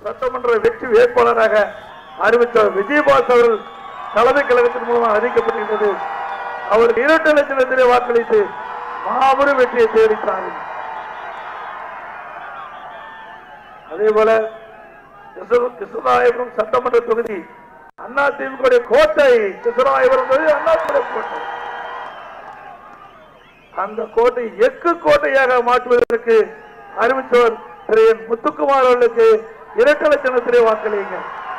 சட்டமன்ற வெற்றி வேட்பாளராக அறிவித்தார் விஜயபாஸ் அவர்கள் தலைமை கழகத்தின் மூலமாக அறிவிக்கப்பட்டிருக்கிறது அவர் இரண்டு லட்சத்திலே வாக்களித்து மாபெரும் வெற்றியை தேடித்தார் அதே போல கிருஷ்ண- கிருஷ்ணராயபுரம் சட்டமன்ற தொகுதி அண்ணா திமுக கோட்டை கிருஷ்ணராயபுரம் தொகுதி அண்ணா திமுக கோட்டை அந்த கோட்டை எக்கு கோட்டையாக மாற்றுவதற்கு அறிவித்தவர் திரு என் முத்துக்குமார் அவர்களுக்கு இரட்டை லட்சணத்திலே வாக்களியுங்க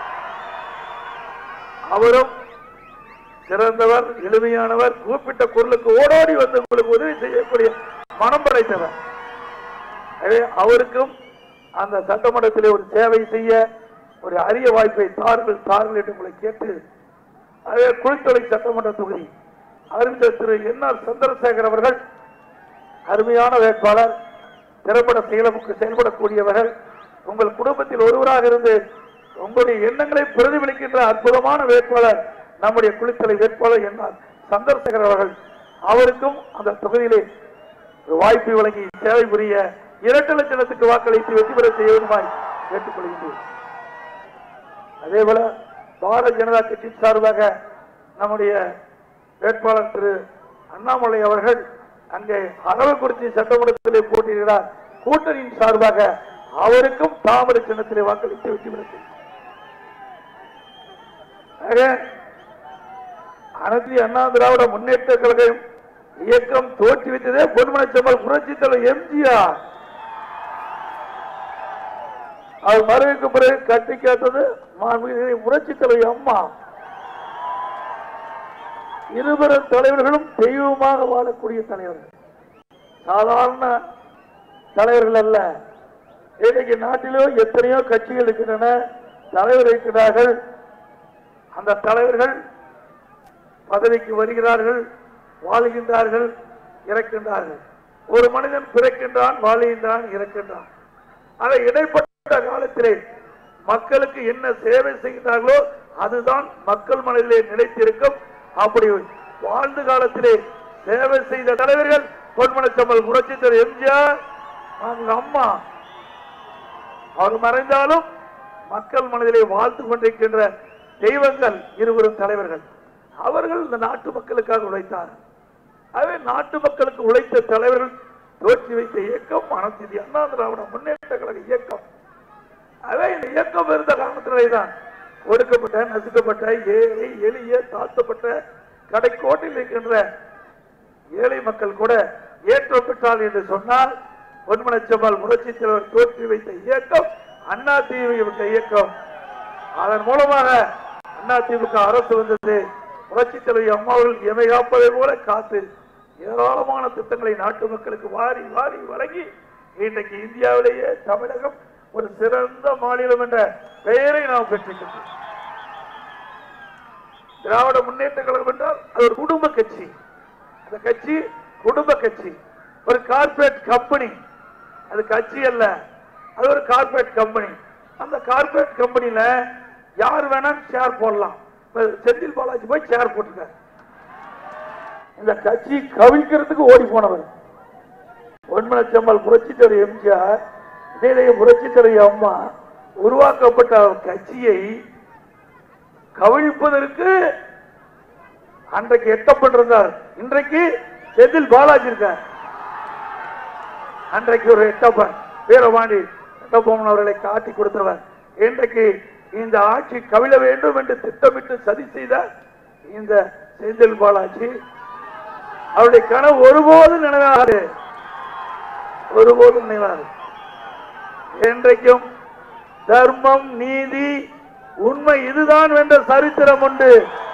அவரும் சிறந்தவர் எளிமையானவர் கூப்பிட்ட குரலுக்கு ஓடோடி வந்து உங்களுக்கு உதவி செய்யக்கூடிய மனம் படைத்தவர் எனவே அவருக்கும் அந்த சட்டமன்றத்திலே ஒரு சேவை செய்ய ஒரு அரிய வாய்ப்பை தாருங்கள் தாருங்கள் என்று உங்களை கேட்டு அதே குளித்தொலை சட்டமன்ற தொகுதி அறிவித்த திரு என் ஆர் சந்திரசேகர் அவர்கள் அருமையான வேட்பாளர் திரைப்பட செயலமுக்கு செயல்படக்கூடியவர்கள் உங்கள் குடும்பத்தில் ஒருவராக இருந்து உங்களுடைய எண்ணங்களை பிரதிபலிக்கின்ற அற்புதமான வேட்பாளர் நம்முடைய குளித்தலை வேட்பாளர் என்னால் சந்திரசேகர் அவர்கள் அவருக்கும் அந்த தொகுதியிலே ஒரு வாய்ப்பை வழங்கி சேவை புரிய இரண்டு லட்சத்துக்கு வாக்களித்து வெற்றி பெற செய்வதுமாய் கேட்டுக்கொள்கின்றேன் அதே போல பாரதிய ஜனதா கட்சி சார்பாக நம்முடைய வேட்பாளர் திரு அண்ணாமலை அவர்கள் அங்கே அரவக்குறிச்சி சட்டமன்றத்திலே போட்டியிடுகிறார் கூட்டணியின் சார்பாக அவருக்கும் தாமரை சின்னத்திலே வாக்களித்து வெற்றி பெற செய்தார். ஆக, அனைத்து அண்ணா திராவிட முன்னேற்ற கழகம் இயக்கம் தோற்றுவித்ததே பொன்மனச்சம்பல் புரட்சி தலைவர் எம்ஜிஆர் அவர் மறைவுக்கு பிறகு கட்டி காத்தது மாண்புமிகு புரட்சி தலைவர் அம்மா இருவரும் தலைவர்களும் தெய்வமாக வாழக்கூடிய தலைவர்கள் சாதாரண தலைவர்கள் அல்ல இன்னைக்கு நாட்டிலோ எத்தனையோ கட்சிகள் இருக்கின்றன தலைவர் இருக்கிறார்கள் அந்த தலைவர்கள் பதவிக்கு வருகிறார்கள் வாழுகின்றார்கள் இறக்கின்றார்கள் ஒரு மனிதன் பிறக்கின்றான் வாழுகின்றான் இறக்கின்றான் அதை இடைப்பட்ட காலத்திலே மக்களுக்கு என்ன சேவை செய்கிறார்களோ அதுதான் மக்கள் மனதிலே நிலைத்திருக்கும் அப்படி வாழ்ந்த காலத்திலே சேவை செய்த தலைவர்கள் பொன்மனச்சம்பல் புரட்சித்தர் எம்ஜிஆர் அவங்க அம்மா அவர் மறைந்தாலும் மக்கள் மனதிலே வாழ்த்து கொண்டிருக்கின்ற தெய்வங்கள் இருவரும் தலைவர்கள் அவர்கள் இந்த நாட்டு மக்களுக்காக உழைத்தார் ஆகவே நாட்டு மக்களுக்கு உழைத்த தலைவர்கள் தோற்றி வைத்த இயக்கம் அனைத்து இந்திய அண்ணா திராவிட முன்னேற்ற கழக இயக்கம் ஆகவே இந்த இயக்கம் இருந்த காரணத்திலே தான் ஒடுக்கப்பட்ட நசுக்கப்பட்ட ஏழை எளிய தாழ்த்தப்பட்ட கடைக்கோட்டில் இருக்கின்ற ஏழை மக்கள் கூட ஏற்றம் பெற்றால் என்று சொன்னால் பொன்மனச்சம்மாள் புரட்சி தலைவர் தோற்றி வைத்த இயக்கம் அண்ணா திமுக இயக்கம் அதன் மூலமாக அண்ணா திமுக அரசு வந்தது புரட்சி தலைவி அம்மாவர்கள் எமை காப்பதை போல காத்து ஏராளமான திட்டங்களை நாட்டு மக்களுக்கு வாரி வாரி வழங்கி இன்றைக்கு இந்தியாவிலேயே தமிழகம் ஒரு சிறந்த மாநிலம் என்ற பெயரை நாம் பெற்றிருக்கின்றோம் திராவிட முன்னேற்ற கழகம் என்றால் அது ஒரு குடும்ப கட்சி அந்த கட்சி குடும்ப கட்சி ஒரு கார்ப்பரேட் கம்பெனி அது கட்சி அல்ல அது ஒரு கார்ப்பரேட் கம்பெனி அந்த கார்ப்பரேட் கம்பெனில யார் வேணாலும் ஷேர் போடலாம் இப்ப செந்தில் பாலாஜி போய் ஷேர் போட்டிருக்காரு இந்த கட்சி கவிழ்க்கிறதுக்கு ஓடி போனவர் பொன்மனச்சம்மல் புரட்சித்தலைவர் எம்ஜிஆர் இதே புரட்சித்தலைவர் அம்மா உருவாக்கப்பட்ட கட்சியை கவிழ்ப்பதற்கு அன்றைக்கு எட்டப்பட்டிருந்தார் இன்றைக்கு செந்தில் பாலாஜி இருக்கார் அன்றைக்கு ஒரு எட்டப்பன் வீரபாண்டி எட்டப்பன் அவர்களை காட்டி கொடுத்தவர் இன்றைக்கு இந்த ஆட்சி கவிழ வேண்டும் என்று திட்டமிட்டு சதி செய்த இந்த செந்தில் பாலாஜி அவருடைய கனவு ஒருபோதும் நினைவாது ஒருபோதும் நினைவாது என்றைக்கும் தர்மம் நீதி உண்மை இதுதான் என்ற சரித்திரம் உண்டு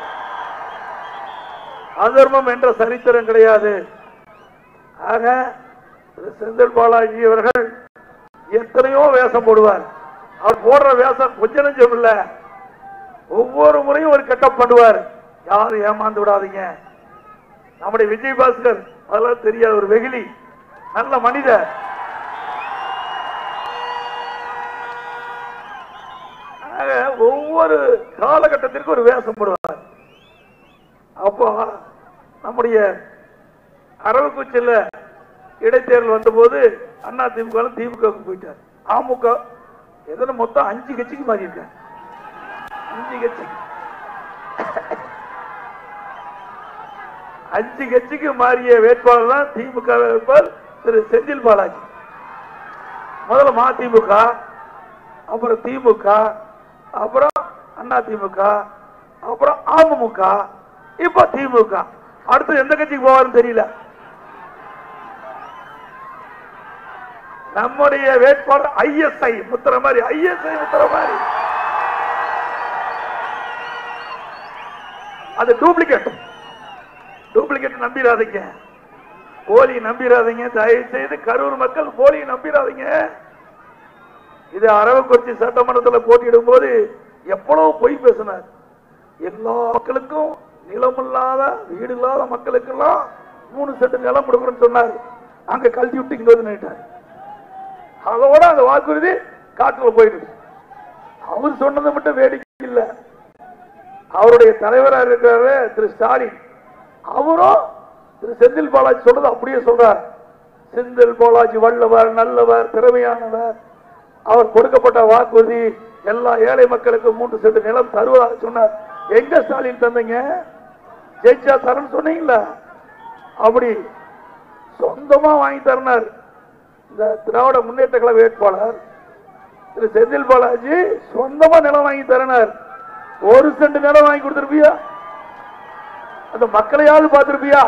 அதர்மம் என்ற சரித்திரம் கிடையாது ஆக திரு செந்தில் பாலாஜி அவர்கள் எத்தனையோ வேஷம் போடுவார் அவர் போடுற வேஷம் கொஞ்ச நெஞ்சம் இல்ல ஒவ்வொரு முறையும் ஒரு கெட்டப் பண்ணுவார் யாரும் ஏமாந்து விடாதீங்க நம்முடைய விஜய் பாஸ்கர் அதெல்லாம் தெரியாத ஒரு வெகுளி நல்ல மனிதர் ஆக ஒவ்வொரு காலகட்டத்திற்கும் ஒரு வேஷம் போடுவார் அப்போ நம்முடைய அரவக்குச்சியில் இடைத்தேர்தல் வந்தபோது அண்ணா திமுக திமுக போயிட்டார் அமுக எத்தனை மொத்தம் அஞ்சு கட்சிக்கு மாறி இருக்காங்க அஞ்சு கட்சி அஞ்சு கட்சிக்கு மாறிய வேட்பாளர் தான் திமுக வேட்பாளர் திரு செந்தில் பாலாஜி முதல்ல மதிமுக அப்புறம் திமுக அப்புறம் அண்ணா திமுக அப்புறம் அமமுக இப்ப திமுக அடுத்து எந்த கட்சிக்கு போவாருன்னு தெரியல நம்முடைய வேட்பாளர் ஐஎஸ்ஐ முத்திர மாதிரி ஐஎஸ்ஐ முத்திர மாதிரி அது டூப்ளிகேட் டூப்ளிகேட் நம்பிடாதீங்க போலி நம்பிடாதீங்க தயவு செய்து கரூர் மக்கள் போலி நம்பிடாதீங்க இது அரவக்குறிச்சி சட்டமன்றத்தில் போட்டியிடும் போது எவ்வளவு பொய் பேசினார் எல்லா மக்களுக்கும் நிலம் இல்லாத வீடு இல்லாத மக்களுக்கெல்லாம் மூணு செட்டு நிலம் கொடுக்கணும்னு சொன்னார் அங்க கழட்டி விட்டு இங்க வந்து நின்னுட்டார் அதோட அந்த வாக்குறுதி காட்டுல போயிடுது அவர் சொன்னது மட்டும் வேடிக்கை இல்ல அவருடைய தலைவராக இருக்கிறாரு திரு ஸ்டாலின் அவரும் திரு செந்தில் பாலாஜி சொல்றது அப்படியே சொல்றார் செந்தில் பாலாஜி வல்லவர் நல்லவர் திறமையானவர் அவர் கொடுக்கப்பட்ட வாக்குறுதி எல்லா ஏழை மக்களுக்கு மூன்று செட்டு நிலம் தருவதாக சொன்னார் எங்க ஸ்டாலின் தந்தீங்க ஜெயிச்சா தரேன்னு சொன்னீங்களா அப்படி சொந்தமா வாங்கி தரனார் இந்த திராவிட முன்னேற்ற கழக வேட்பாளர் திரு செந்தில் பாலாஜி சொந்தமா நிலம் வாங்கி தரனார் ஒரு சென்ட் நிலம் வாங்கி கொடுத்திருப்பியா அந்த மக்களையாவது பார்த்திருப்பியா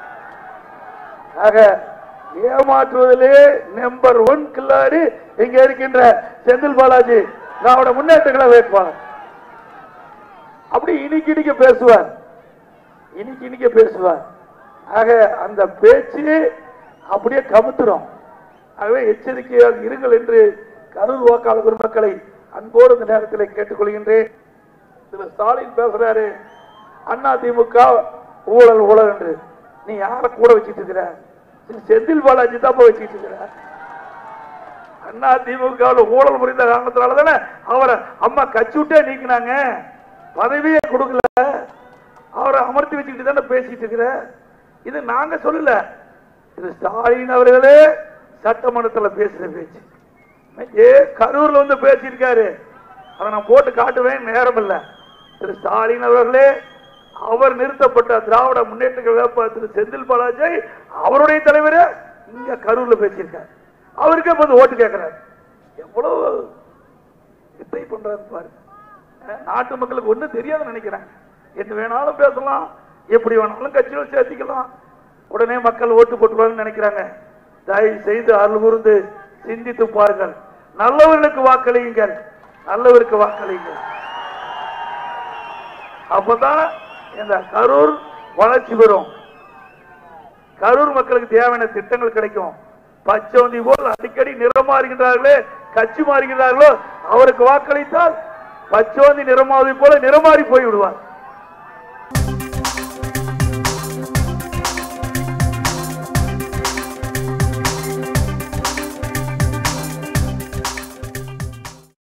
ஆக ஏமாற்றுவதிலே நம்பர் ஒன் கில்லாடி இங்க இருக்கின்ற செந்தில் பாலாஜி திராவிட முன்னேற்ற கழக வேட்பாளர் அப்படி இனிக்கு இனிக்க பேசுவார் இனிக்கு இனிக்க பேசுவார் ஆக அந்த பேச்சு அப்படியே கமுத்துரும் ஆகவே எச்சரிக்கையாக இருங்கள் என்று கரூர் வாக்காளர் பெருமக்களை அன்போடு இந்த நேரத்தில் கேட்டுக்கொள்கின்றேன் திரு ஸ்டாலின் பேசுறாரு அண்ணா திமுக ஊழல் ஊழல் என்று நீ யார கூட வச்சிட்டு இருக்கிற திரு செந்தில் பாலாஜி தான் வச்சிட்டு இருக்கிற அண்ணா திமுக ஊழல் புரிந்த காரணத்தினால தானே அவரை அம்மா கட்சி விட்டே நீக்கினாங்க பதவியே கொடுக்கல அவரை அமர்த்தி வச்சுக்கிட்டு தானே பேசிட்டு இருக்கிற இது நாங்க சொல்லல திரு ஸ்டாலின் அவர்களே சட்டமன்றத்தில் பேசுற பேச்சு ஏ கரூர்ல வந்து பேசியிருக்காரு அதை நான் போட்டு காட்டுவேன் நேரம் இல்ல திரு ஸ்டாலின் அவர்களே அவர் நிறுத்தப்பட்ட திராவிட முன்னேற்ற கழக வேட்பாளர் திரு செந்தில் பாலாஜி அவருடைய தலைவர் இங்க கரூர்ல பேசியிருக்கார் அவருக்கே வந்து ஓட்டு கேட்கிறார் எவ்வளவு வித்தை பண்றாரு பாருங்க அஹ் நாட்டு மக்களுக்கு ஒண்ணும் தெரியாதுன்னு நினைக்கிறேன் என்ன வேணாலும் பேசலாம் எப்படி வேணாலும் கட்சியில் சேர்த்திக்கலாம் உடனே மக்கள் ஓட்டு போட்டுருவாங்கன்னு நினைக்கிறாங்க தயவு செய்து அருள் கூர்ந்து சிந்தித்து பாருங்கள் நல்லவர்களுக்கு வாக்களியுங்கள் நல்லவருக்கு வாக்களியுங்கள் அப்பதான் இந்த கரூர் வளர்ச்சி பெறும் கரூர் மக்களுக்கு தேவையான திட்டங்கள் கிடைக்கும் பச்சவந்தி போல் அடிக்கடி நிறம் மாறுகின்றார்களே கட்சி மாறுகிறார்களோ அவருக்கு வாக்களித்தால் பச்சவந்தி நிறமாவதை போல நிறமாறி போய் விடுவார்